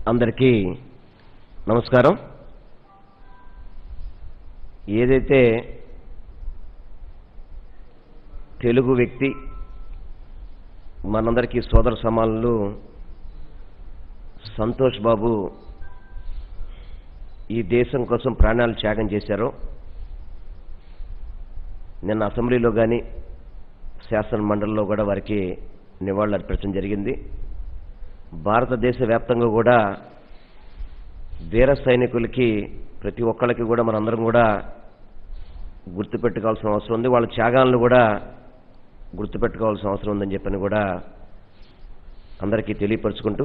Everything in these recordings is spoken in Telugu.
అందరికీ నమస్కారం ఏదైతే తెలుగు వ్యక్తి మనందరికీ సోదర సమానులు సంతోష్ బాబు ఈ దేశం కోసం ప్రాణాలు త్యాగం చేశారో నిన్న అసెంబ్లీలో కానీ శాసన మండలిలో కూడా వారికి నివాళులు అర్పించడం జరిగింది భారతదేశ వ్యాప్తంగా కూడా వీర సైనికులకి ప్రతి ఒక్కళ్ళకి కూడా మనందరం కూడా గుర్తుపెట్టుకోవాల్సిన అవసరం ఉంది వాళ్ళ త్యాగాలను కూడా గుర్తుపెట్టుకోవాల్సిన అవసరం ఉందని చెప్పని కూడా అందరికీ తెలియపరుచుకుంటూ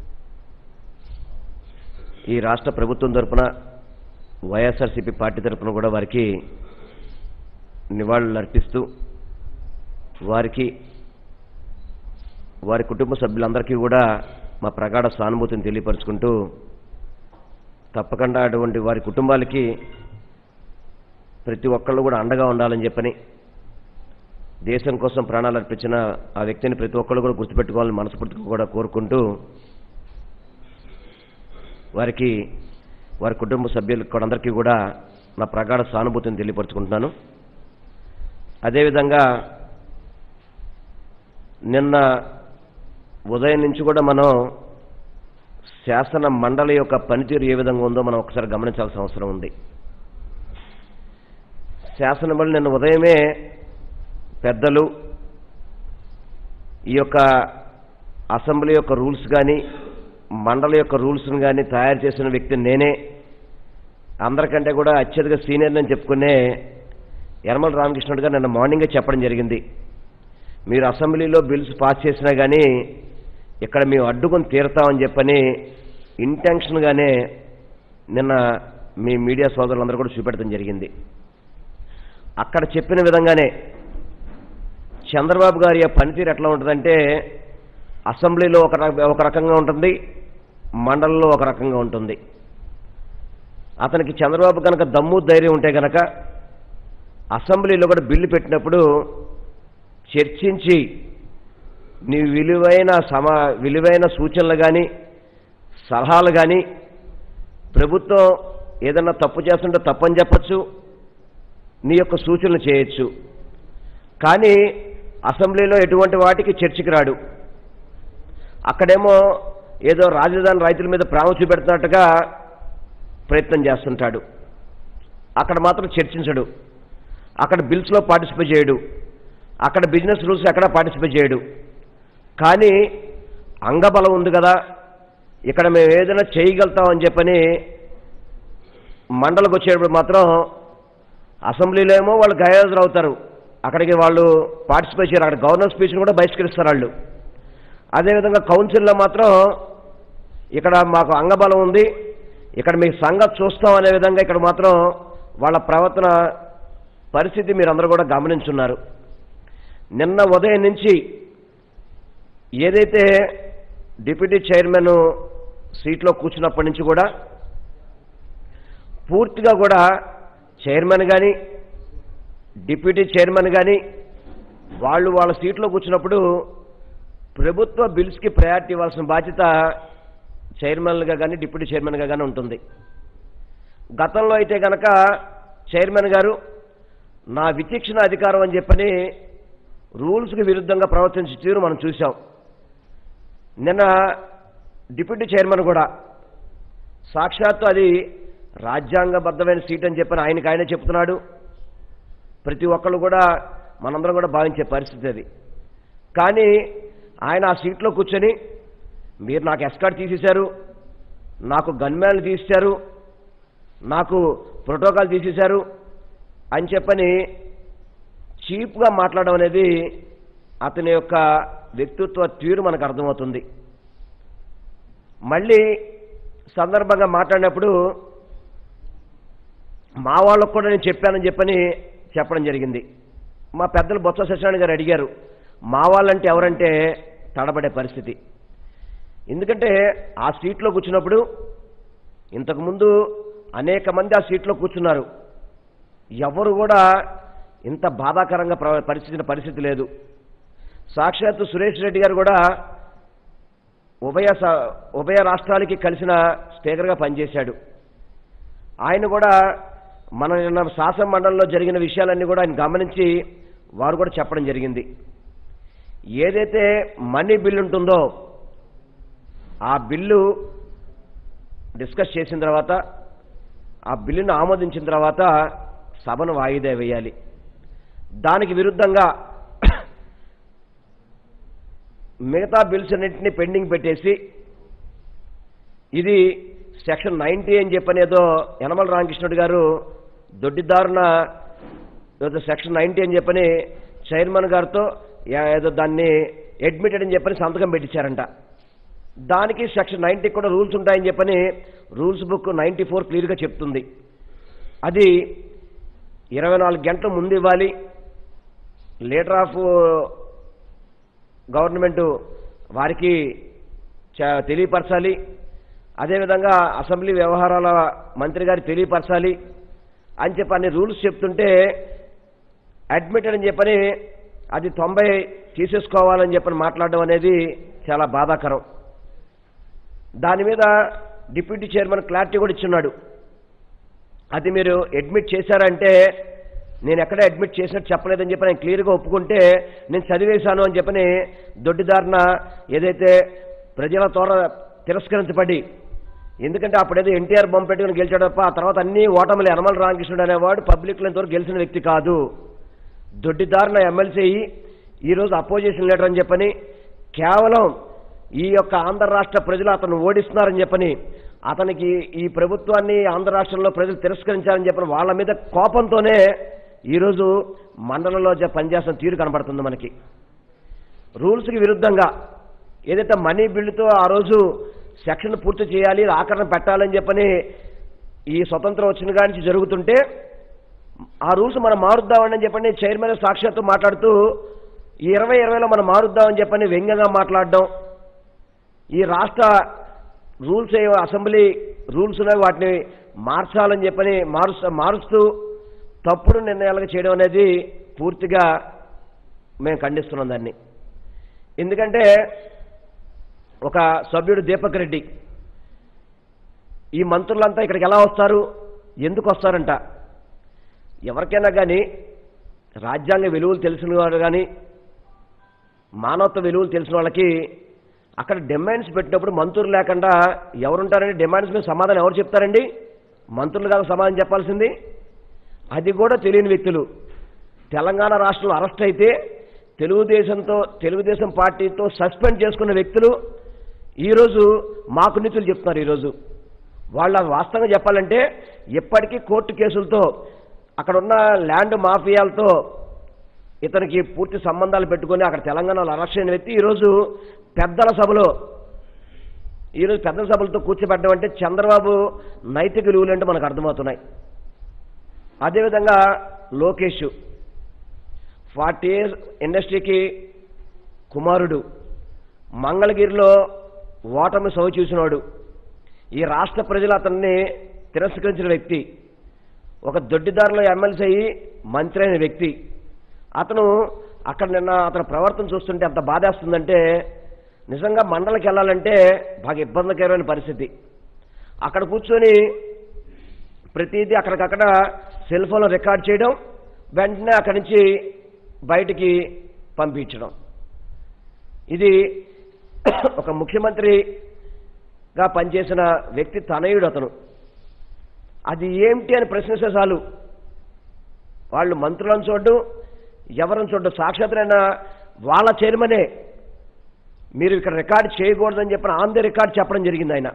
ఈ రాష్ట్ర ప్రభుత్వం తరపున వైఎస్ఆర్సీపీ పార్టీ తరపున కూడా వారికి నివాళులు అర్పిస్తూ వారికి వారి కుటుంబ సభ్యులందరికీ కూడా మా ప్రగాఢ సానుభూతిని తెలియపరుచుకుంటూ తప్పకుండా అటువంటి వారి కుటుంబాలకి ప్రతి ఒక్కళ్ళు కూడా అండగా ఉండాలని చెప్పని దేశం కోసం ప్రాణాలు అర్పించిన ఆ వ్యక్తిని ప్రతి ఒక్కళ్ళు కూడా గుర్తుపెట్టుకోవాలని మనస్ఫూర్తిగా కూడా కోరుకుంటూ వారికి వారి కుటుంబ సభ్యులకు కూడా అందరికీ కూడా నా ప్రగాఢ సానుభూతిని తెలియపరుచుకుంటున్నాను అదేవిధంగా నిన్న ఉదయం నుంచి కూడా మనం శాసన మండలి యొక్క పనితీరు ఏ విధంగా ఉందో మనం ఒకసారి గమనించాల్సిన అవసరం ఉంది శాసన మండలి నిన్న ఉదయమే పెద్దలు ఈ యొక్క అసెంబ్లీ యొక్క రూల్స్ కానీ మండలి యొక్క రూల్స్ని కానీ తయారు చేసిన వ్యక్తి నేనే అందరికంటే కూడా అత్యధిక సీనియర్ అని చెప్పుకునే యనమల రామకృష్ణుడు గారు నిన్న మార్నింగే చెప్పడం జరిగింది మీరు అసెంబ్లీలో బిల్స్ పాస్ చేసినా కానీ ఇక్కడ మేము అడ్డుకొని తీరుతామని చెప్పని ఇంటెన్షన్గానే నిన్న మీ మీడియా సోదరులందరూ కూడా చూపెట్టడం జరిగింది అక్కడ చెప్పిన విధంగానే చంద్రబాబు గారి పనితీరు ఎట్లా ఉంటుందంటే అసెంబ్లీలో ఒక రక- ఒక రకంగా ఉంటుంది మండలంలో ఒక రకంగా ఉంటుంది అతనికి చంద్రబాబు కనుక దమ్ము ధైర్యం ఉంటే కనుక అసెంబ్లీలో కూడా బిల్లు పెట్టినప్పుడు చర్చించి నీ విలువైన సమా విలువైన సూచనలు కానీ సలహాలు కానీ ప్రభుత్వం ఏదన్నా తప్పు చేస్తుంటే తప్పని చెప్పచ్చు నీ యొక్క సూచనలు చేయొచ్చు కానీ అసెంబ్లీలో ఎటువంటి వాటికి చర్చకి రాడు అక్కడేమో ఏదో రాజధాని రైతుల మీద ప్రేమ చూపెడుతున్నట్టుగా ప్రయత్నం చేస్తుంటాడు అక్కడ మాత్రం చర్చించడు అక్కడ బిల్స్లో పార్టిసిపేట్ చేయడు అక్కడ బిజినెస్ రూల్స్ ఎక్కడ పార్టిసిపేట్ చేయడు కానీ అంగబలం ఉంది కదా ఇక్కడ మేము ఏదైనా చేయగలుగుతామని చెప్పని మండలికి వచ్చేటప్పుడు మాత్రం అసెంబ్లీలో ఏమో వాళ్ళు గైరాజులు అవుతారు అక్కడికి వాళ్ళు పార్టిసిపేట్ చేయరు అక్కడ గవర్నర్ స్పీచ్ని కూడా బహిష్కరిస్తారు వాళ్ళు అదేవిధంగా కౌన్సిల్లో మాత్రం ఇక్కడ మాకు అంగబలం ఉంది ఇక్కడ మీ సంగతి చూస్తాం అనే విధంగా ఇక్కడ మాత్రం వాళ్ళ ప్రవర్తన పరిస్థితి మీరందరూ కూడా గమనించున్నారు నిన్న ఉదయం నుంచి ఏదైతే డిప్యూటీ చైర్మన్ సీట్లో కూర్చున్నప్పటి నుంచి కూడా పూర్తిగా కూడా చైర్మన్ కానీ డిప్యూటీ చైర్మన్ కానీ వాళ్ళు వాళ్ళ సీట్లో కూర్చున్నప్పుడు ప్రభుత్వ బిల్స్కి ప్రయారిటీ ఇవ్వాల్సిన బాధ్యత చైర్మన్గా కానీ డిప్యూటీ చైర్మన్గా కానీ ఉంటుంది గతంలో అయితే కనుక చైర్మన్ గారు నా విచక్షణ అధికారం అని చెప్పని రూల్స్కి విరుద్ధంగా ప్రవర్తించే తీరు మనం చూసాం నిన్న డిప్యూటీ చైర్మన్ కూడా సాక్షాత్తు అది రాజ్యాంగబద్ధమైన సీట్ అని చెప్పని ఆయనకి ఆయనే చెప్తున్నాడు ప్రతి ఒక్కళ్ళు కూడా మనందరం కూడా భావించే పరిస్థితి అది కానీ ఆయన ఆ సీట్లో కూర్చొని మీరు నాకు ఎస్కార్ట్ తీసేశారు నాకు గన్మ్యాన్లు తీసేశారు నాకు ప్రోటోకాల్ తీసేశారు అని చెప్పని చీప్గా మాట్లాడడం అనేది అతని యొక్క వ్యక్తిత్వ తీరు మనకు అర్థమవుతుంది మళ్ళీ సందర్భంగా మాట్లాడినప్పుడు మా వాళ్ళకు కూడా నేను చెప్పానని చెప్పని చెప్పడం జరిగింది మా పెద్దలు బొత్స సత్యనారాయణ గారు అడిగారు మా వాళ్ళంటే ఎవరంటే తడబడే పరిస్థితి ఎందుకంటే ఆ సీట్లో కూర్చున్నప్పుడు ఇంతకుముందు అనేక మంది ఆ సీట్లో కూర్చున్నారు ఎవరు కూడా ఇంత బాధాకరంగా ప్ర- పరిస్థితి పరిస్థితి లేదు సాక్షాత్తు సురేష్ రెడ్డి గారు కూడా ఉభయ స- ఉభయ రాష్ట్రాలకి కలిసిన స్పీకర్గా పనిచేశాడు ఆయన కూడా మన నిన్న శాసన మండలిలో జరిగిన విషయాలన్నీ కూడా ఆయన గమనించి వారు కూడా చెప్పడం జరిగింది ఏదైతే మనీ బిల్ ఉంటుందో ఆ బిల్లు డిస్కస్ చేసిన తర్వాత ఆ బిల్లును ఆమోదించిన తర్వాత సభను వాయిదా వేయాలి దానికి విరుద్ధంగా మిగతా బిల్స్ అన్నింటినీ పెండింగ్ పెట్టేసి ఇది సెక్షన్ నైంటీ అని చెప్పనేదో యనమల రామకృష్ణుడు గారు దొడ్డిదారున ఏదో సెక్షన్ నైంటీ అని చెప్పని చైర్మన్ గారితో యా- ఏదో దాన్ని అడ్మిటెడ్ అని చెప్పని సంతకం పెట్టించారంట దానికి సెక్షన్ నైంటీ కూడా రూల్స్ ఉంటాయని చెప్పని రూల్స్ బుక్ నైంటీ ఫోర్ క్లియర్గా చెప్తుంది అది ఇరవై నాలుగు గంటల ముందు ఇవ్వాలి లీడర్ ఆఫ్ గవర్నమెంట్ వారికి చ- తెలియపరచాలి అదేవిధంగా అసెంబ్లీ వ్యవహారాల మంత్రి గారికి తెలియపరచాలి అని చెప్పి అన్ని రూల్స్ చెప్తుంటే అడ్మిటెడ్ అని చెప్పని అది తొంభై తీసేసుకోవాలని చెప్పని మాట్లాడడం అనేది చాలా బాధాకరం దాని మీద డిప్యూటీ చైర్మన్ క్లారిటీ కూడా ఇచ్చున్నాడు అది మీరు అడ్మిట్ చేశారంటే నేను ఎక్కడ అడ్మిట్ చేసినట్టు చెప్పలేదని చెప్పి నేను క్లియర్గా ఒప్పుకుంటే నేను చదివేశాను అని చెప్పని దొడ్డిదారిన ఏదైతే ప్రజల తోర తిరస్కరించబడి ఎందుకంటే అప్పుడేదో ఎన్టీఆర్ బొమ్మ పెట్టుకుని గెలిచాడు తప్ప ఆ తర్వాత అన్ని ఓటములు యనమల రామకృష్ణుడు అనేవాడు పబ్లిక్లో ఇంతవరకు గెలిచిన వ్యక్తి కాదు దొడ్డిదారిన ఎమ్మెల్సీ అయ్యి ఈరోజు అపోజిషన్ లీడర్ అని చెప్పని కేవలం ఈ యొక్క ఆంధ్ర రాష్ట్ర ప్రజలు అతను ఓడిస్తున్నారని చెప్పని అతనికి ఈ ప్రభుత్వాన్ని ఆంధ్ర రాష్ట్రంలో ప్రజలు తిరస్కరించారని చెప్పని వాళ్ళ మీద కోపంతోనే ఈరోజు మండలంలో జ- పనిచేస్తున్న తీరు కనబడుతుంది మనకి రూల్స్కి విరుద్ధంగా ఏదైతే మనీ బిల్లుతో ఆ రోజు సెక్షన్ పూర్తి చేయాలి ఆకరణ పెట్టాలని చెప్పని ఈ స్వతంత్రం వచ్చిన కాడి నుంచి జరుగుతుంటే ఆ రూల్స్ మనం మారుద్దామని చెప్పని చైర్మన్ సాక్షాత్తు మాట్లాడుతూ ఈ ఇరవై ఇరవైలో మనం మారుద్దామని చెప్పని వ్యంగ్యంగా మాట్లాడడం ఈ రాష్ట్ర రూల్స్ ఏ- అసెంబ్లీ రూల్స్ ఉన్నాయి వాటిని మార్చాలని చెప్పని మారుస్తూ మారుస్తూ తప్పుడు నిర్ణయాలుగా చేయడం అనేది పూర్తిగా మేము ఖండిస్తున్నాం దాన్ని ఎందుకంటే ఒక సభ్యుడు దీపక్ రెడ్డి ఈ మంత్రులంతా ఇక్కడికి ఎలా వస్తారు ఎందుకు వస్తారంట ఎవరికైనా కానీ రాజ్యాంగ విలువలు తెలిసిన వారు కానీ మానవత్వ విలువలు తెలిసిన వాళ్ళకి అక్కడ డిమాండ్స్ పెట్టినప్పుడు మంత్రులు లేకుండా ఎవరుంటారండి డిమాండ్స్ మీద సమాధానం ఎవరు చెప్తారండి మంత్రులు కాదు సమాధానం చెప్పాల్సింది అది కూడా తెలియని వ్యక్తులు తెలంగాణ రాష్ట్రంలో అరెస్ట్ అయితే తెలుగుదేశంతో తెలుగుదేశం పార్టీతో సస్పెండ్ చేసుకున్న వ్యక్తులు ఈరోజు మాకు నీతులు చెప్తున్నారు ఈరోజు వాళ్ళ వాస్తవంగా చెప్పాలంటే ఇప్పటికీ కోర్టు కేసులతో అక్కడ ఉన్న ల్యాండ్ మాఫియాలతో ఇతనికి పూర్తి సంబంధాలు పెట్టుకొని అక్కడ తెలంగాణలో అరెస్ట్ అయిన వ్యక్తి ఈరోజు పెద్దల సభలో ఈరోజు పెద్దల సభలతో కూర్చోబెట్టడం అంటే చంద్రబాబు నైతిక విలువలు అంటే మనకు అర్థమవుతున్నాయి అదేవిధంగా లోకేష్ ఫార్టీ ఇయర్స్ ఇండస్ట్రీకి కుమారుడు మంగళగిరిలో ఓటమి సౌ చూసినాడు ఈ రాష్ట్ర ప్రజలు అతన్ని తిరస్కరించిన వ్యక్తి ఒక దొడ్డిదారులో ఎమ్మెల్సీ అయ్యి మంత్రి అయిన వ్యక్తి అతను అక్కడ నిన్న అతని ప్రవర్తన చూస్తుంటే అంత బాధేస్తుందంటే నిజంగా మండలికి వెళ్ళాలంటే బాగా ఇబ్బందికరమైన పరిస్థితి అక్కడ కూర్చొని ప్రతిదీ అక్కడికక్కడ సెల్ ఫోన్లో రికార్డ్ చేయడం వెంటనే అక్కడి నుంచి బయటికి పంపించడం ఇది ఒక ముఖ్యమంత్రిగా పనిచేసిన వ్యక్తి తనయుడు అతను అది ఏమిటి అని ప్రశ్నిస్తే చాలు వాళ్ళు మంత్రులను చూడడం ఎవరిని చూడడం సాక్షాత్రైన వాళ్ళ చైర్మనే మీరు ఇక్కడ రికార్డ్ చేయకూడదని చెప్పిన ఆన్ ది రికార్డ్ చెప్పడం జరిగింది ఆయన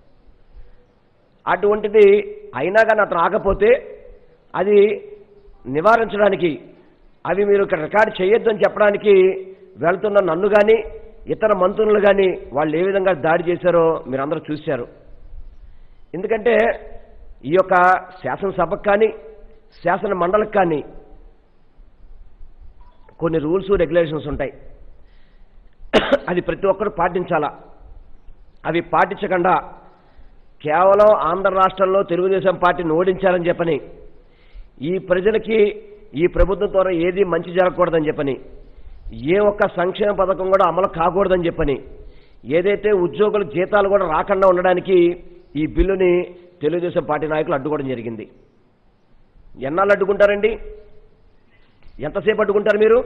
అటువంటిది అయినా కానీ అతను ఆగపోతే అది నివారించడానికి అవి మీరు ఇక్కడ రికార్డ్ చేయొద్దు అని చెప్పడానికి వెళ్తున్న నన్ను కానీ ఇతర మంత్రులు కానీ వాళ్ళు ఏ విధంగా దాడి చేశారో మీరు అందరూ చూశారు ఎందుకంటే ఈ యొక్క శాసనసభకు కానీ శాసన మండలికి కానీ కొన్ని రూల్స్ రెగ్యులేషన్స్ ఉంటాయి అది ప్రతి ఒక్కరు పాటించాలా అవి పాటించకుండా కేవలం ఆంధ్ర రాష్ట్రంలో తెలుగుదేశం పార్టీని ఓడించాలని చెప్పని ఈ ప్రజలకి ఈ ప్రభుత్వం ద్వారా ఏది మంచి జరగకూడదని చెప్పని ఏ ఒక్క సంక్షేమ పథకం కూడా అమలు కాకూడదని చెప్పని ఏదైతే ఉద్యోగుల జీతాలు కూడా రాకుండా ఉండడానికి ఈ బిల్లుని తెలుగుదేశం పార్టీ నాయకులు అడ్డుకోవడం జరిగింది ఎన్నాళ్ళు అడ్డుకుంటారండి ఎంతసేపు అడ్డుకుంటారు మీరు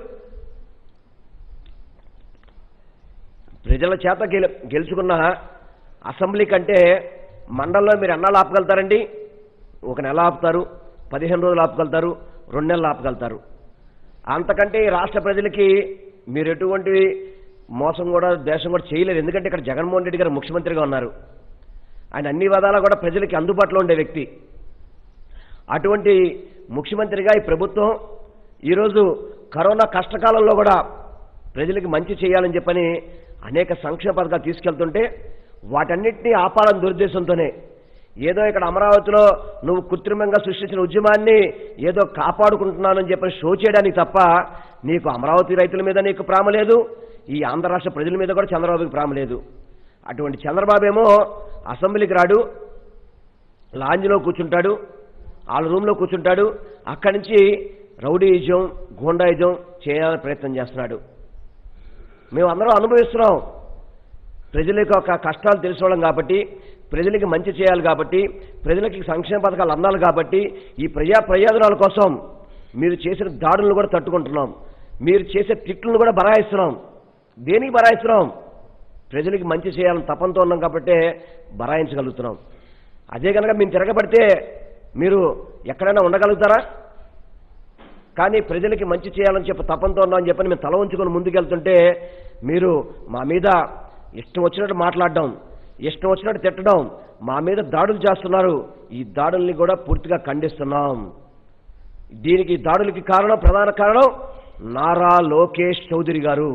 ప్రజల చేత గెలు గెలుచుకున్న అసెంబ్లీ కంటే మండలంలో మీరు ఎన్నాళ్ళు ఆపగలుగుతారండి ఒక నెల ఆపుతారు పదిహేను రోజులు ఆపగలుగుతారు రెండు నెలలు ఆపగలుగుతారు అంతకంటే ఈ రాష్ట్ర ప్రజలకి మీరు ఎటువంటి మోసం కూడా దేశం కూడా చేయలేరు ఎందుకంటే ఇక్కడ జగన్మోహన్ రెడ్డి గారు ముఖ్యమంత్రిగా ఉన్నారు ఆయన అన్ని విధాలా కూడా ప్రజలకి అందుబాటులో ఉండే వ్యక్తి అటువంటి ముఖ్యమంత్రిగా ఈ ప్రభుత్వం ఈరోజు కరోనా కష్టకాలంలో కూడా ప్రజలకి మంచి చేయాలని చెప్పని అనేక సంక్షేమ పథకాలు తీసుకెళ్తుంటే వాటన్నిటినీ ఆపాలని దురుద్దేశంతోనే ఏదో ఇక్కడ అమరావతిలో నువ్వు కృత్రిమంగా సృష్టించిన ఉద్యమాన్ని ఏదో కాపాడుకుంటున్నానని చెప్పని షో చేయడానికి తప్ప నీకు అమరావతి రైతుల మీద నీకు ప్రేమ లేదు ఈ ఆంధ్ర రాష్ట్ర ప్రజల మీద కూడా చంద్రబాబుకి ప్రేమ లేదు అటువంటి చంద్రబాబు ఏమో అసెంబ్లీకి రాడు లాంజ్లో కూర్చుంటాడు వాళ్ళ రూమ్లో కూర్చుంటాడు అక్కడి నుంచి రౌడీయిజం గూండాయిజం చేయాలని ప్రయత్నం చేస్తున్నాడు మేము అందరం అనుభవిస్తున్నాం ప్రజల యొక్క కష్టాలు తెలుసుకోవడం కాబట్టి ప్రజలకి మంచి చేయాలి కాబట్టి ప్రజలకి సంక్షేమ పథకాలు అందాలి కాబట్టి ఈ ప్రజా ప్రయోజనాల కోసం మీరు చేసిన దాడులను కూడా తట్టుకుంటున్నాం మీరు చేసే తిట్లను కూడా బరాయిస్తున్నాం దేనికి బరాయిస్తున్నాం ప్రజలకి మంచి చేయాలని తపంతో ఉన్నాం కాబట్టి బరాయించగలుగుతున్నాం అదే కనుక మేము తిరగబడితే మీరు ఎక్కడైనా ఉండగలుగుతారా కానీ ప్రజలకి మంచి చేయాలని చెప్పి తపంతో ఉన్నామని చెప్పని మేము తల ఉంచుకొని ముందుకెళ్తుంటే మీరు మా మీద ఇష్టం వచ్చినట్టు మాట్లాడడం ఇష్టం వచ్చినట్టు తిట్టడం మా మీద దాడులు చేస్తున్నారు ఈ దాడుల్ని కూడా పూర్తిగా ఖండిస్తున్నాం దీనికి ఈ దాడులకి కారణం ప్రధాన కారణం నారా లోకేష్ చౌదరి గారు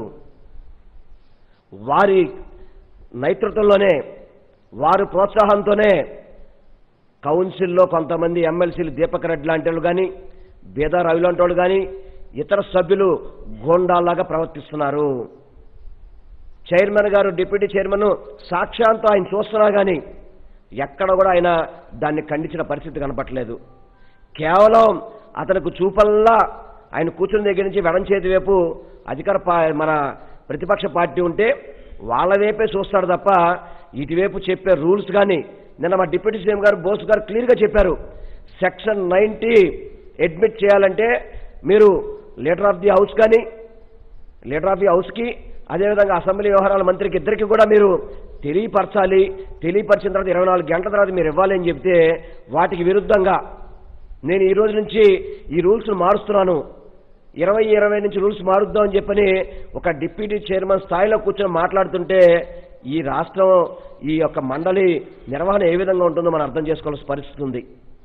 వారి నేతృత్వంలోనే వారి ప్రోత్సాహంతోనే కౌన్సిల్లో కొంతమంది ఎమ్మెల్సీలు దీపక్ రెడ్డి లాంటి వాళ్ళు కానీ బేదా రవి లాంటి వాళ్ళు కానీ ఇతర సభ్యులు గోండాల్లాగా ప్రవర్తిస్తున్నారు చైర్మన్ గారు డిప్యూటీ చైర్మన్ సాక్షాంతం ఆయన చూస్తున్నా కానీ ఎక్కడ కూడా ఆయన దాన్ని ఖండించిన పరిస్థితి కనపట్లేదు కేవలం అతనికి చూపల్లా ఆయన కూర్చున్న దగ్గర నుంచి వెడం చేతి వైపు అధికార పా మన ప్రతిపక్ష పార్టీ ఉంటే వాళ్ళ వైపే చూస్తాడు తప్ప ఇటువైపు చెప్పే రూల్స్ కానీ నిన్న మా డిప్యూటీ సీఎం గారు బోస్ గారు క్లియర్గా చెప్పారు సెక్షన్ నైంటీ అడ్మిట్ చేయాలంటే మీరు లీడర్ ఆఫ్ ది హౌస్ కానీ లీడర్ ఆఫ్ ది హౌస్కి అదేవిధంగా అసెంబ్లీ వ్యవహారాల మంత్రికి ఇద్దరికి కూడా మీరు తెలియపరచాలి తెలియపరిచిన తర్వాత ఇరవై నాలుగు గంటల తర్వాత మీరు ఇవ్వాలి అని చెప్తే వాటికి విరుద్ధంగా నేను ఈ రోజు నుంచి ఈ రూల్స్ మారుస్తున్నాను ఇరవై ఇరవై నుంచి రూల్స్ మారుద్దాం అని చెప్పని ఒక డిప్యూటీ చైర్మన్ స్థాయిలో కూర్చొని మాట్లాడుతుంటే ఈ రాష్ట్రం ఈ యొక్క మండలి నిర్వహణ ఏ విధంగా ఉంటుందో మనం అర్థం చేసుకోవాల్సిన పరిస్థితి ఉంది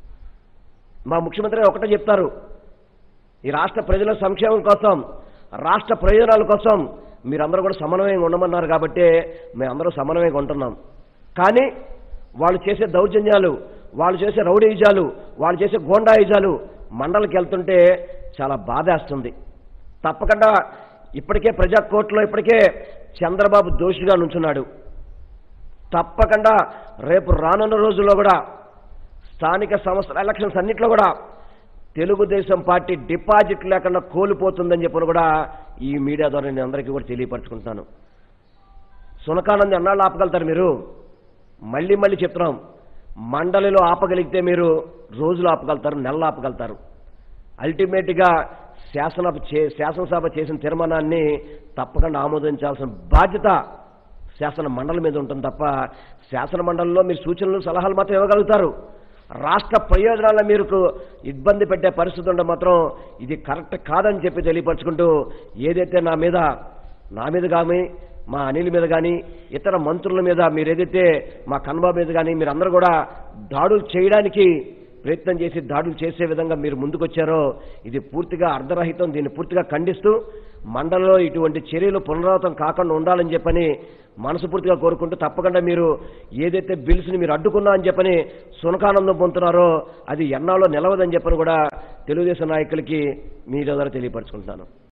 మా ముఖ్యమంత్రి ఒకటే చెప్తారు ఈ రాష్ట్ర ప్రజల సంక్షేమం కోసం రాష్ట్ర ప్రయోజనాల కోసం మీరందరూ కూడా సమన్వయంగా ఉండమన్నారు కాబట్టి మేమందరూ సమన్వయంగా ఉంటున్నాం కానీ వాళ్ళు చేసే దౌర్జన్యాలు వాళ్ళు చేసే రౌడీజాలు వాళ్ళు చేసే గోండాయిజాలు మండలికి వెళ్తుంటే చాలా బాధేస్తుంది తప్పకుండా ఇప్పటికే ప్రజా కోర్టులో ఇప్పటికే చంద్రబాబు దోషిగా నుంచున్నాడు తప్పకుండా రేపు రానున్న రోజుల్లో కూడా స్థానిక సంస్థల ఎలక్షన్స్ అన్నింటిలో కూడా తెలుగుదేశం పార్టీ డిపాజిట్ లేకుండా కోల్పోతుందని చెప్పని కూడా ఈ మీడియా ద్వారా నేను అందరికీ కూడా తెలియపరచుకుంటున్నాను సునకానంది ఎన్నాళ్ళు ఆపగలుగుతారు మీరు మళ్ళీ మళ్ళీ చెప్తున్నాం మండలిలో ఆపగలిగితే మీరు రోజులు ఆపగలుగుతారు నెలలు ఆపగలుగుతారు అల్టిమేట్గా శాసన చే శాసనసభ చేసిన తీర్మానాన్ని తప్పకుండా ఆమోదించాల్సిన బాధ్యత శాసన మండలి మీద ఉంటుంది తప్ప శాసన మండలిలో మీరు సూచనలు సలహాలు మాత్రం ఇవ్వగలుగుతారు రాష్ట్ర ప్రయోజనాలను మీరు ఇబ్బంది పెట్టే పరిస్థితి ఉంటే మాత్రం ఇది కరెక్ట్ కాదని చెప్పి తెలియపరచుకుంటూ ఏదైతే నా మీద నా మీద కానీ మా అనిల్ మీద కానీ ఇతర మంత్రుల మీద మీరు ఏదైతే మా కన్బా మీద కానీ మీరు అందరూ కూడా దాడులు చేయడానికి ప్రయత్నం చేసి దాడులు చేసే విధంగా మీరు ముందుకొచ్చారో ఇది పూర్తిగా అర్ధరహితం దీన్ని పూర్తిగా ఖండిస్తూ మండలంలో ఇటువంటి చర్యలు పునరావృతం కాకుండా ఉండాలని చెప్పని మనస్ఫూర్తిగా కోరుకుంటూ తప్పకుండా మీరు ఏదైతే బిల్స్ని మీరు అడ్డుకున్నా అని చెప్పని సునకానందం పొందుతున్నారో అది ఎన్నాళ్ళో నిలవదని చెప్పని కూడా తెలుగుదేశం నాయకులకి మీ ద్వారా తెలియపరచుకుంటున్నాను